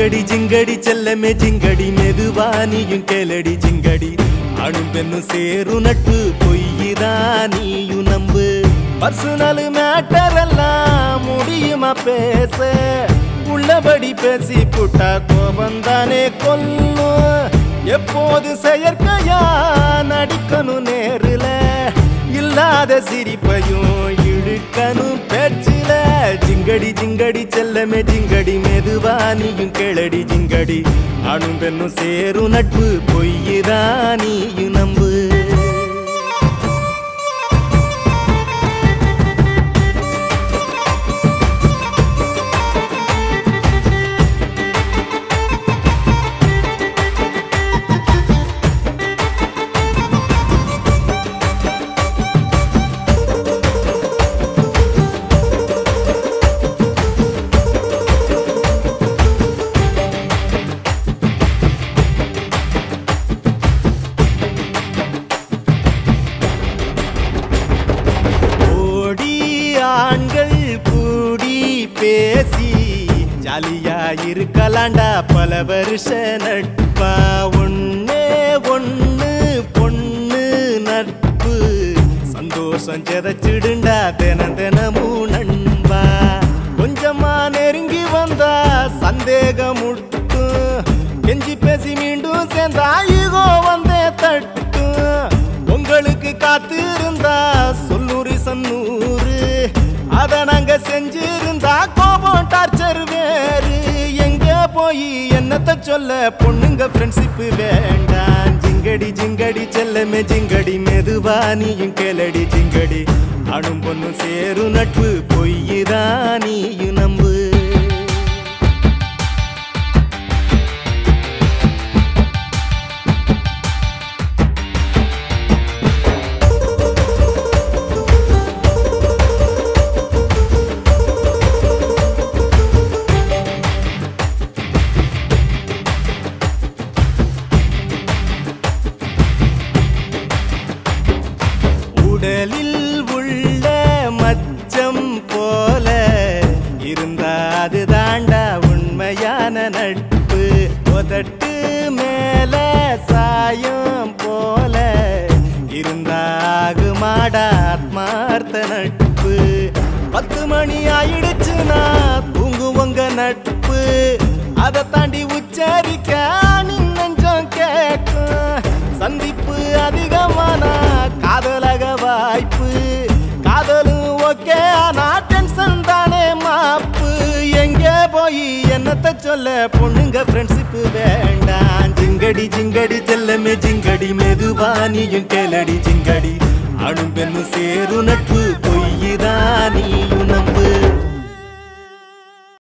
ஜிங்கடி ஜிங்கடி செல்லமே ஜிங்கடி மெதுவா நீயும் கேளடி ஜிங்கடி அணும் பெண்ணும் சேரும் நட்பு பொய்யிதான் நீயும் நம்பு பர்சனல் மேட்டர் எல்லாம் முடியுமா பேச உள்ளபடி பேசி புட்டா கோபந்தானே கொல்லும் எப்போது செயற்கையா நடிக்கணும் நேருல இல்லாத சிரிப்பையும் இழுக்கணும் பேச்சில ஜிங்கடி ஜிங்கடி செல்லமே ஜிங்கடி மெதுவா நீயும் கேளடி ஜிங்கடி ஆணும் பெண்ணும் சேரும் நட்பு பொய்யுதா நீயும் நம்பு கோடி ஆண்கள் கூடி பேசி ஜாலியா இருக்கலாண்டா பல வருஷ நட்பா ஒண்ணே ஒண்ணு பொண்ணு நட்பு சந்தோஷம் செதச்சிடுண்டா தினம் தினமும் நண்பா கொஞ்சமா நெருங்கி வந்தா சந்தேகம் முட்டும் கெஞ்சி பேசி மீண்டும் சேர்ந்தா ஈகோ வந்தே தட்டும் உங்களுக்கு காத்திருந்தா சொல்லூரி சன்னூறு அத நாங்க செஞ்சிருந்தா கோபம் டார்ச்சர் வேறு எங்க போய் என்னத்த சொல்ல பொண்ணுங்க ஃப்ரெண்ட்ஷிப் வேண்டாம் ஜிங்கடி ஜிங்கடி செல்லமே ஜிங்கடி மெதுவா நீயும் கேளடி ஜிங்கடி அணும் பொண்ணும் சேரும் நட்பு பொய்யுதான் நீயும் நம்பு உடலில் உள்ள மச்சம் போல இருந்தா அது தாண்டா உண்மையான நட்பு உதட்டு மேல சாயம் போல இருந்தாகுமாடா ஆத்மார்த்த நட்பு பத்து மணி ஆயிடுச்சுன்னா தூங்குவங்க நட்பு அதை தாண்டி உச்சரிக்க நெஞ்சம் கேட்கும் சந்திப்பு அதிகமானா காதலக வாய்ப்பு காதலும் ஓகே ஆனா டென்ஷன் தானே மாப்பு எங்கே போய் என்னத்த சொல்ல பொண்ணுங்க ஃப்ரெண்ட்ஷிப் வேண்டாம் ஜிங்கடி ஜிங்கடி செல்லமே ஜிங்கடி மெதுவா நீயும் கேளடி ஜிங்கடி அணும் பெண்ணும் சேரும் நட்பு பொய்யுதான் நீயும் நம்பு